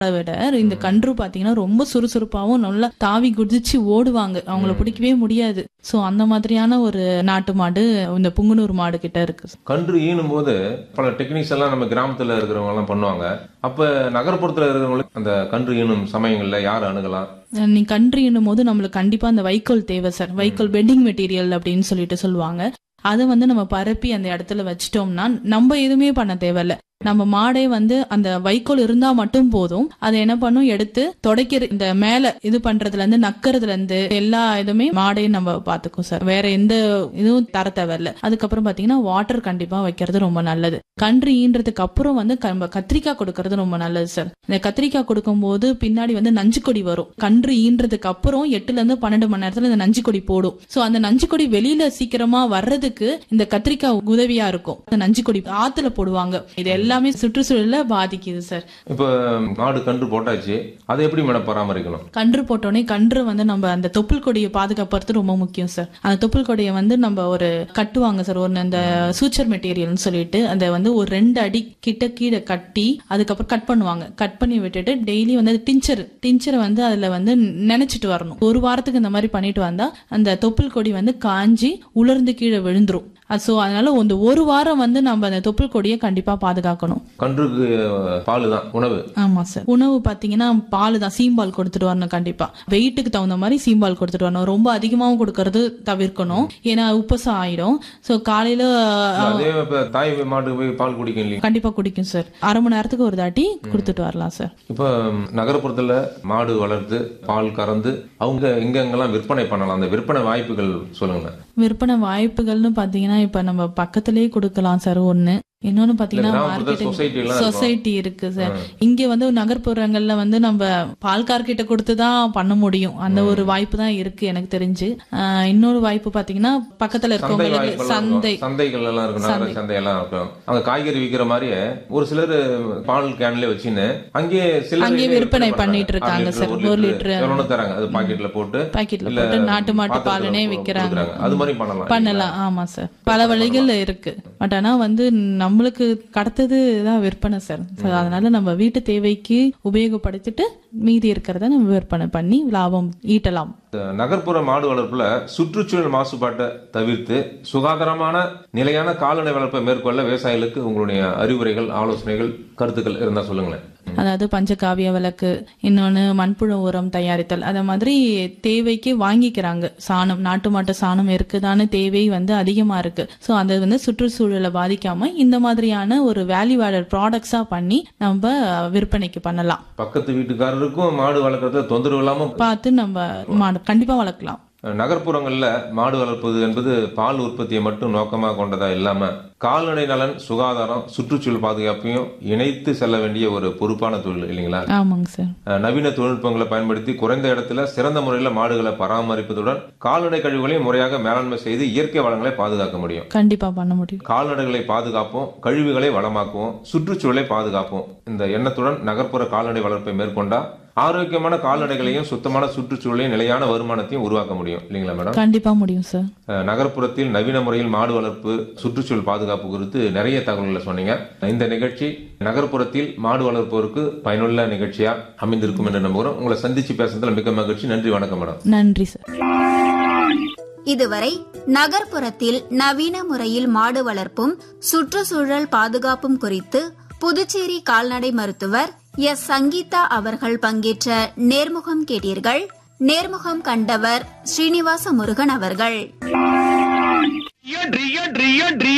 விட இந்த கன்று பாத்தீங்கன்னா ரொம்ப சுறுசுறுப்பாவும் நல்லா தாவி குதிச்சு ஓடுவாங்க அவங்கள பிடிக்கவே முடியாது சோ அந்த மாதிரியான ஒரு நாட்டு மாடு இந்த புங்குனூர் மாடு கிட்ட இருக்கு கன்று ஈனும் போது பல டெக்னிக்ஸ் எல்லாம் நம்ம கிராமத்துல இருக்கிறவங்க எல்லாம் பண்ணுவாங்க அப்ப நகர்ப்புறத்துல இருக்கிறவங்களுக்கு அந்த கன்று ஈனும் சமயங்கள்ல யார் அணுகலாம் நீ கன்று என்னும் போது நம்மளுக்கு கண்டிப்பா அந்த வைக்கோல் தேவை சார் வைக்கோல் பெட்டிங் மெட்டீரியல் அப்படின்னு சொல்லிட்டு சொல்லுவாங்க அதை வந்து நம்ம பரப்பி அந்த இடத்துல வச்சிட்டோம்னா நம்ம எதுவுமே பண்ண தேவையில்ல நம்ம மாடே வந்து அந்த வைக்கோல் இருந்தா மட்டும் போதும் அதை என்ன பண்ணும் எடுத்து தொடக்கிற இந்த மேல இது பண்றதுல இருந்து நக்கறதுல இருந்து எல்லா இதுமே மாடே நம்ம பாத்துக்கும் சார் வேற எந்த இதுவும் தர தேவையில்ல அதுக்கப்புறம் பாத்தீங்கன்னா வாட்டர் கண்டிப்பா வைக்கிறது ரொம்ப நல்லது கன்று ஈன்றதுக்கு அப்புறம் வந்து நம்ம கத்திரிக்காய் கொடுக்கறது ரொம்ப நல்லது சார் இந்த கத்திரிக்காய் கொடுக்கும் போது பின்னாடி வந்து நஞ்சு கொடி வரும் கன்று ஈன்றதுக்கு அப்புறம் எட்டுல இருந்து பன்னெண்டு மணி நேரத்துல இந்த நஞ்சு கொடி போடும் சோ அந்த நஞ்சு கொடி வெளியில சீக்கிரமா வர்றதுக்கு இந்த கத்திரிக்காய் உதவியா இருக்கும் அந்த நஞ்சு கொடி ஆத்துல போடுவாங்க இது எல்லாமே சுற்றுச்சூழல பாதிக்குது சார் இப்ப மாடு கன்று போட்டாச்சு அதை எப்படி மேடம் பராமரிக்கணும் கன்று போட்டோடனே கன்று வந்து நம்ம அந்த தொப்புள் கொடியை பாதுகாப்புறது ரொம்ப முக்கியம் சார் அந்த தொப்புள் கொடியை வந்து நம்ம ஒரு கட்டுவாங்க சார் ஒரு அந்த சூச்சர் மெட்டீரியல்னு சொல்லிட்டு அதை வந்து ஒரு ரெண்டு அடி கிட்ட கீழே கட்டி அதுக்கப்புறம் கட் பண்ணுவாங்க கட் பண்ணி விட்டுட்டு டெய்லி வந்து டிஞ்சர் டிஞ்சரை வந்து அதுல வந்து நினைச்சிட்டு வரணும் ஒரு வாரத்துக்கு இந்த மாதிரி பண்ணிட்டு வந்தா அந்த தொப்புள் கொடி வந்து காஞ்சி உலர்ந்து கீழே விழுந்துரும் சோ அதனால இந்த ஒரு வாரம் வந்து நம்ம அந்த தொப்புள் கொடியை கண்டிப்பா பாதுகாக்கணும் கன்றுக்கு பால் தான் உணவு ஆமா சார் உணவு பாத்தீங்கன்னா பால் தான் சீம்பால் கொடுத்துட்டு வரணும் கண்டிப்பா வெயிட்டுக்கு தகுந்த மாதிரி சீம்பால் கொடுத்துட்டு வரணும் ரொம்ப அதிகமாவும் கொடுக்கறது தவிர்க்கணும் ஏன்னா உப்பசம் ஆயிடும் சோ காலையில அதே இப்ப தாய் மாட்டுக்கு போய் பால் குடிக்கும் இல்லையா கண்டிப்பா குடிக்கும் சார் அரை மணி நேரத்துக்கு ஒரு தாட்டி கொடுத்துட்டு வரலாம் சார் இப்ப நகர்ப்புறத்துல மாடு வளர்த்து பால் கறந்து அவங்க எங்கெங்கெல்லாம் விற்பனை பண்ணலாம் அந்த விற்பனை வாய்ப்புகள் சொல்லுங்க விற்பனை வாய்ப்புகள்னு பாத்தீங்கன்னா இப்ப நம்ம பக்கத்திலேயே கொடுக்கலாம் சார் ஒண்ணு இன்னொன்னு பாத்தீங்கன்னா கிராமப்புறத்துல society எல்லாம் மார்க்கெட்டிங் சொசைட்டி இருக்கு சார் இங்க வந்து நகர்ப்புறங்கள்ல வந்து நம்ம பால்கார்கிட்ட கொடுத்து தான் பண்ண முடியும் அந்த ஒரு வாய்ப்பு தான் இருக்கு எனக்கு தெரிஞ்சு ஆஹ் இன்னொரு வாய்ப்பு பாத்தீங்கன்னா பக்கத்துல சந்தை இருக்கவங்களுக்கு வாய்ப்பெல்லாம் சந்தை இருக்கும். சந்தைகள் எல்லாம் இருக்கும் நகர சந்தை எல்லாம் இருக்கும் அங்க காய்கறி விக்கிற மாதிரியே ஒரு சிலர் பால் கேன்ல வச்சுன்னு அங்கேயே சில அங்கேயே விற்பனை பண்ணிட்டு இருக்காங்க சார். ஒரு லிட்டரு. எவ்வளவு தராங்க அது பாக்கெட்ல போட்டு பாக்கெட்ல இல்ல போட்டு நாட்டு மாட்டு பாத்திரத்துல பாலனே போ- விக்கிறாங்க கொடுக்குறாங்க. அது மாதிரி பண்ணலாம் பண்ணலாம் ஆமா சார் பல வழிகள் இருக்கு பட் ஆனா வந்து நம்மளுக்கு கடத்தது தான் விற்பனை சார் So, அதனால நம்ம வீட்டு தேவைக்கு உபயோகப்படுத்திட்டு மீதி இருக்கிறத நம்ம விற்பனை பண்ணி லாபம் ஈட்டலாம் இந்த நகர்ப்புற மாடு வளர்ப்புல சுற்றுச்சூழல் மாசுபாட்டை தவிர்த்து சுகாதாரமான நிலையான கால்நடை வளர்ப்பை மேற்கொள்ள விவசாயிகளுக்கு உங்களுடைய அறிவுரைகள் ஆலோசனைகள் கருத்துக்கள் இருந்தா சொல்லுங்களேன் அதாவது பஞ்சகாவிய விளக்கு இன்னொன்னு மண்புழு உரம் தயாரித்தல் அத மாதிரி தேவைக்கு வாங்கிக்கிறாங்க சாணம் நாட்டு மாட்டு சாணம் இருக்குதான்னு தேவை வந்து அதிகமா இருக்கு சோ அது வந்து சுற்றுச்சூழலை பாதிக்காம இந்த மாதிரியான ஒரு வேல்யூ ஆடட் ப்ராடக்ட்ஸா பண்ணி நம்ம விற்பனைக்கு பண்ணலாம் பக்கத்து வீட்டுக்காரருக்கும் மாடு வளர்க்கறதுல தொந்தரவு இல்லாம பார்த்து நம்ம மாடு கண்டிப்பா வளர்க்கலாம் நகர்ப்புறங்கள்ல மாடு வளர்ப்பது என்பது பால் உற்பத்தியை மட்டும் நோக்கமாக கொண்டதா இல்லாம கால்நடை நலன் சுகாதாரம் சுற்றுச்சூழல் பாதுகாப்பையும் இணைத்து செல்ல வேண்டிய ஒரு பொறுப்பான தொழில் இல்லைங்களா ஆமாங்க சார் அஹ் நவீன தொழில்நுட்பங்களை பயன்படுத்தி குறைந்த இடத்துல சிறந்த முறையில் மாடுகளை பராமரிப்பதுடன் கால்நடை கழிவுகளையும் முறையாக மேலாண்மை செய்து இயற்கை வளங்களை பாதுகாக்க முடியும் கண்டிப்பா பண்ண முடியும் கால்நடைகளை பாதுகாப்போம் கழிவுகளை வளமாக்குவோம் சுற்றுச்சூழலை பாதுகாப்போம் இந்த எண்ணத்துடன் நகர்ப்புற கால்நடை வளர்ப்பை மேற்கொண்டா ஆரோக்கியமான கால்நடைகளையும் சுத்தமான சுற்றுச்சூழலையும் நிலையான வருமானத்தையும் உருவாக்க முடியும் இல்லைங்களா மேடம் கண்டிப்பா முடியும் சார் அஹ் நகர்ப்புறத்தில் நவீன முறையில் மாடு வளர்ப்பு சுற்றுச்சூழல் பாதுகாப்பு குறித்து நிறைய தகவல்களை சொன்னீங்க இந்த நிகழ்ச்சி நகர்ப்புறத்தில் மாடு வளர்ப்போருக்கு பயனுள்ள நிகழ்ச்சியா அமைந்திருக்கும் என்று நம்புகிறோம் உங்களை சந்திச்சு பேசுறதுல மிக்க மகிழ்ச்சி நன்றி வணக்கம் மேடம் நன்றி சார் இதுவரை நகர்ப்புறத்தில் நவீன முறையில் மாடு வளர்ப்பும் சுற்றுச்சூழல் பாதுகாப்பும் குறித்து புதுச்சேரி கால்நடை மருத்துவர் எஸ் சங்கீதா அவர்கள் பங்கேற்ற நேர்முகம் கேட்டீர்கள் நேர்முகம் கண்டவர் ஸ்ரீனிவாச முருகன் அவர்கள் ட்ரியோ ட்ரியோ ட்ரியோ